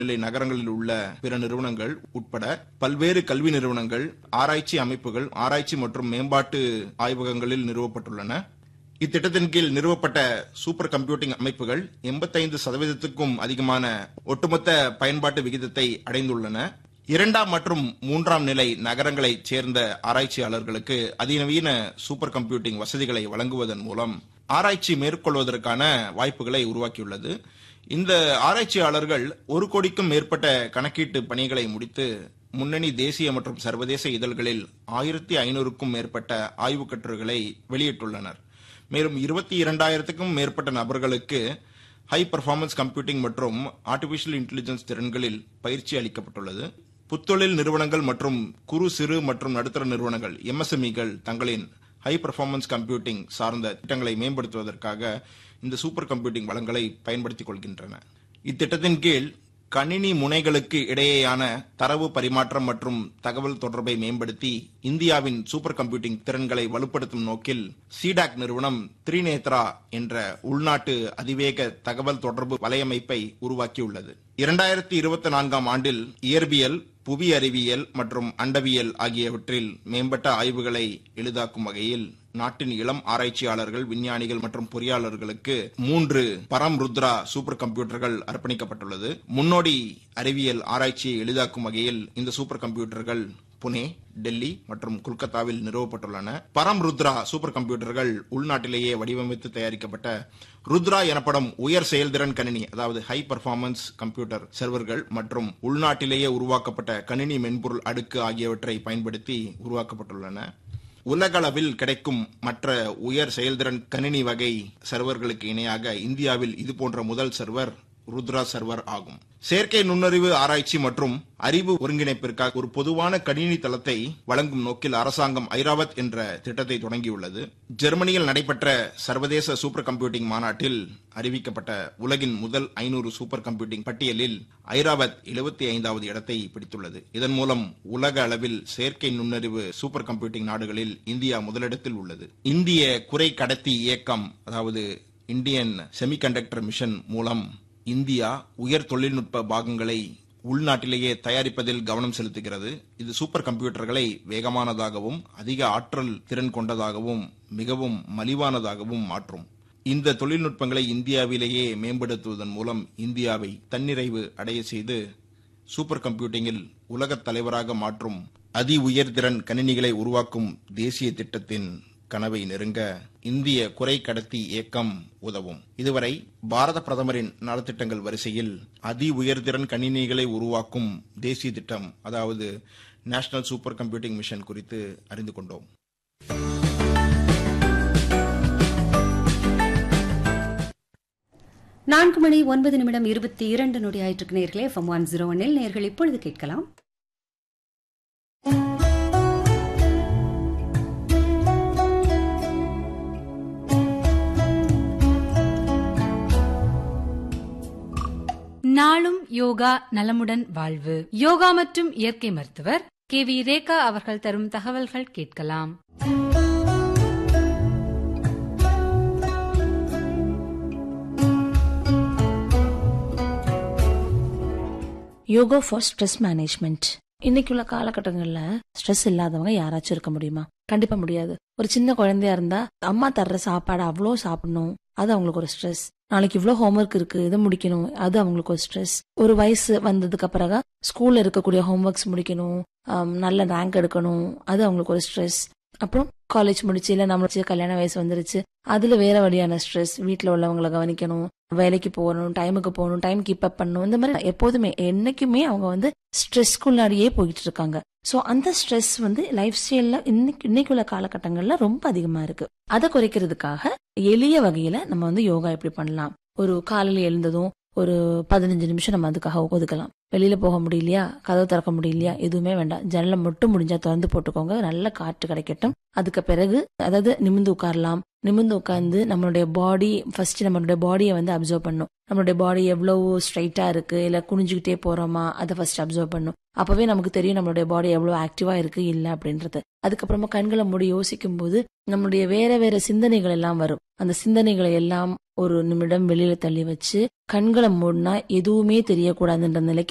நிலை நகரங்களில் உள்ள பிற நிறுவனங்கள் உட்பட பல்வேறு கல்வி நிறுவனங்கள் ஆராய்ச்சி அமைப்புகள் ஆராய்ச்சி மற்றும் மேம்பாட்டு ஆய்வகங்களில் நிறுவப்பட்டுள்ளன இத்திட்டத்தின் கீழ் நிறுவப்பட்ட சூப்பர் கம்ப்யூட்டிங் அமைப்புகள் எண்பத்தைந்து சதவீதத்துக்கும் அதிகமான ஒட்டுமொத்த பயன்பாட்டு விகிதத்தை அடைந்துள்ளன இரண்டாம் மற்றும் மூன்றாம் நிலை நகரங்களைச் சேர்ந்த ஆராய்ச்சியாளர்களுக்கு அதிநவீன சூப்பர் கம்ப்யூட்டிங் வசதிகளை வழங்குவதன் மூலம் ஆராய்ச்சி மேற்கொள்வதற்கான வாய்ப்புகளை உருவாக்கியுள்ளது இந்த ஆராய்ச்சியாளர்கள் ஒரு கோடிக்கும் மேற்பட்ட கணக்கீட்டு பணிகளை முடித்து முன்னணி தேசிய மற்றும் சர்வதேச இதழ்களில் ஆயிரத்தி ஐநூறுக்கும் மேற்பட்ட ஆய்வுக் கட்டுரைகளை வெளியிட்டுள்ளனர் மேலும் இருபத்தி இரண்டாயிரத்துக்கும் மேற்பட்ட நபர்களுக்கு ஹை பர்ஃபார்மன்ஸ் கம்ப்யூட்டிங் மற்றும் ஆர்டிபிஷியல் இன்டெலிஜென்ஸ் திறன்களில் பயிற்சி அளிக்கப்பட்டுள்ளது புத்தொழில் நிறுவனங்கள் மற்றும் குறு சிறு மற்றும் நடுத்தர நிறுவனங்கள் எம்எஸ்எம்இகள் தங்களின் ஹை பர்ஃபார்மன்ஸ் கம்ப்யூட்டிங் சார்ந்த திட்டங்களை மேம்படுத்துவதற்காக இந்த சூப்பர் கம்ப்யூட்டிங் வளங்களை பயன்படுத்திக் கொள்கின்றன இத்திட்டத்தின் கீழ் கணினி முனைகளுக்கு இடையேயான தரவு பரிமாற்றம் மற்றும் தகவல் தொடர்பை மேம்படுத்தி இந்தியாவின் சூப்பர் கம்ப்யூட்டிங் திறன்களை வலுப்படுத்தும் நோக்கில் சிடாக் நிறுவனம் த்ரிநேத்ரா என்ற உள்நாட்டு அதிவேக தகவல் தொடர்பு வலையமைப்பை உருவாக்கியுள்ளது இரண்டாயிரத்தி இருபத்தி நான்காம் ஆண்டில் இயற்பியல் புவி அறிவியல் மற்றும் அண்டவியல் ஆகியவற்றில் மேம்பட்ட ஆய்வுகளை எளிதாக்கும் வகையில் நாட்டின் இளம் ஆராய்ச்சியாளர்கள் விஞ்ஞானிகள் மற்றும் பொறியாளர்களுக்கு மூன்று பரம் ருத்ரா சூப்பர் கம்ப்யூட்டர்கள் அர்ப்பணிக்கப்பட்டுள்ளது முன்னோடி அறிவியல் ஆராய்ச்சியை எளிதாக்கும் வகையில் இந்த சூப்பர் கம்ப்யூட்டர்கள் புனே டெல்லி மற்றும் கொல்கத்தாவில் நிறுவப்பட்டுள்ளன பரம் ருத்ரா சூப்பர் கம்ப்யூட்டர்கள் உள்நாட்டிலேயே வடிவமைத்து தயாரிக்கப்பட்ட ருத்ரா எனப்படும் உயர் செயல்திறன் கணினி அதாவது ஹை பர்ஃபார்மன்ஸ் கம்ப்யூட்டர் சர்வர்கள் மற்றும் உள்நாட்டிலேயே உருவாக்கப்பட்ட கணினி மென்பொருள் அடுக்கு ஆகியவற்றை பயன்படுத்தி உருவாக்கப்பட்டுள்ளன உலகளவில் கிடைக்கும் மற்ற உயர் செயல்திறன் கணினி வகை சர்வர்களுக்கு இணையாக இந்தியாவில் இதுபோன்ற முதல் சர்வர் ருத்ரா சர்வர் ஆகும் செயற்கை நுண்ணறிவு ஆராய்ச்சி மற்றும் அறிவு ஒருங்கிணைப்பிற்காக ஒரு பொதுவான கணினி தளத்தை வழங்கும் நோக்கில் அரசாங்கம் ஐராவத் என்ற திட்டத்தை தொடங்கியுள்ளது ஜெர்மனியில் நடைபெற்ற சர்வதேச சூப்பர் கம்ப்யூட்டிங் மாநாட்டில் அறிவிக்கப்பட்ட உலகின் முதல் ஐநூறு சூப்பர் கம்ப்யூட்டிங் பட்டியலில் ஐராவத் எழுபத்தி ஐந்தாவது இடத்தை பிடித்துள்ளது இதன் மூலம் உலக அளவில் செயற்கை நுண்ணறிவு சூப்பர் கம்ப்யூட்டிங் நாடுகளில் இந்தியா முதலிடத்தில் உள்ளது இந்திய குறை கடத்தி இயக்கம் அதாவது இந்தியன் செமிகண்டக்டர் மிஷன் மூலம் இந்தியா உயர் தொழில்நுட்ப பாகங்களை உள்நாட்டிலேயே தயாரிப்பதில் கவனம் செலுத்துகிறது இது சூப்பர் கம்ப்யூட்டர்களை வேகமானதாகவும் அதிக ஆற்றல் திறன் கொண்டதாகவும் மிகவும் மலிவானதாகவும் மாற்றும் இந்த தொழில்நுட்பங்களை இந்தியாவிலேயே மேம்படுத்துவதன் மூலம் இந்தியாவை தன்னிறைவு அடைய செய்து சூப்பர் கம்ப்யூட்டிங்கில் உலகத் தலைவராக மாற்றும் அதி உயர்திறன் கணினிகளை உருவாக்கும் தேசிய திட்டத்தின் கனவை நெருங்க இந்திய குறை கடத்தி இயக்கம் உதவும் இதுவரை பாரத பிரதமரின் நலத்திட்டங்கள் வரிசையில் அதி உயர்திறன் கணினிகளை உருவாக்கும் தேசிய திட்டம் அதாவது நேஷனல் சூப்பர் கம்ப்யூட்டிங் மிஷன் குறித்து அறிந்து கொண்டோம் நான்கு மணி ஒன்பது நிமிடம் இருபத்தி இரண்டு நொடி ஆயிற்று நேர்களே எஃப்எம் ஒன் ஜீரோ ஒன்னில் நேர்கள் இப்பொழுது கேட்கலாம் நாளும் யோகா நலமுடன் வாழ்வு யோகா மற்றும் இயற்கை மருத்துவர் கே வி ரேகா அவர்கள் தரும் தகவல்கள் கேட்கலாம் யோகா ஃபார் ஸ்ட்ரெஸ் மேனேஜ்மெண்ட் இன்னைக்குள்ள காலகட்டங்கள்ல ஸ்ட்ரெஸ் இல்லாதவங்க யாராச்சும் இருக்க முடியுமா கண்டிப்பா முடியாது ஒரு சின்ன குழந்தையா இருந்தா அம்மா தர்ற சாப்பாடு அவ்வளோ சாப்பிடணும் அது அவங்களுக்கு ஒரு ஸ்ட்ரெஸ் நாளைக்கு இவ்வளோ ஹோம்ஒர்க் இருக்கு இதை முடிக்கணும் அது அவங்களுக்கு ஒரு ஸ்ட்ரெஸ் ஒரு வயசு வந்ததுக்கு பிறகு ஸ்கூல்ல இருக்கக்கூடிய ஹோம்ஒர்க்ஸ் முடிக்கணும் ஆம், நல்ல ரேங்க் எடுக்கணும் அது அவங்களுக்கு ஒரு ஸ்ட்ரெஸ் அப்புறம் காலேஜ் முடிச்சு இல்ல நம்மளுக்கு கல்யாண வயசு வந்துருச்சு அதுல வேற வழியான ஸ்ட்ரெஸ் வீட்ல உள்ளவங்களை கவனிக்கணும் வேலைக்கு போகணும் டைமுக்கு போகணும் டைம் கீப் அப் பண்ணணும் இந்த மாதிரி எப்போதுமே என்னைக்குமே அவங்க வந்து ஸ்ட்ரெஸ்க்குள்ளாடியே போயிட்டு இருக்காங்க சோ அந்த ஸ்ட்ரெஸ் வந்து லைஃப் ஸ்டைல்ல இன்னைக்கு இன்னைக்குள்ள காலகட்டங்கள்ல ரொம்ப அதிகமா இருக்கு அதை குறைக்கிறதுக்காக எளிய வகையில நம்ம வந்து யோகா எப்படி பண்ணலாம் ஒரு காலையில எழுந்ததும் ஒரு பதினஞ்சு நிமிஷம் நம்ம அதுக்காக ஒதுக்கலாம் வெளியில போக முடியலையா கதவு திறக்க முடியலையா எதுவுமே வேண்டாம் ஜன்னலை மட்டும் முடிஞ்சா திறந்து போட்டுக்கோங்க நல்ல காற்று கிடைக்கட்டும் அதுக்கு பிறகு அதாவது நிமிந்து உட்காரலாம் நிமிந்து உட்கார்ந்து நம்மளுடைய பாடி ஃபர்ஸ்ட் நம்மளுடைய பாடியை வந்து அப்சர்வ் பண்ணும் நம்மளுடைய பாடி எவ்வளவு ஸ்ட்ரைட்டா இருக்கு இல்ல குனிஞ்சுக்கிட்டே போறோமா அதை ஃபர்ஸ்ட் அப்சர்வ் பண்ணும் அப்பவே நமக்கு தெரியும் நம்மளுடைய பாடி எவ்வளவு ஆக்டிவா இருக்கு இல்ல அப்படின்றது அதுக்கப்புறமா கண்களை மூடி யோசிக்கும் போது நம்மளுடைய வேற வேற சிந்தனைகள் எல்லாம் வரும் அந்த சிந்தனைகளை எல்லாம் ஒரு நிமிடம் வெளியில தள்ளி வச்சு கண்களை மூடினா எதுவுமே தெரியக்கூடாதுன்ற நிலைக்கு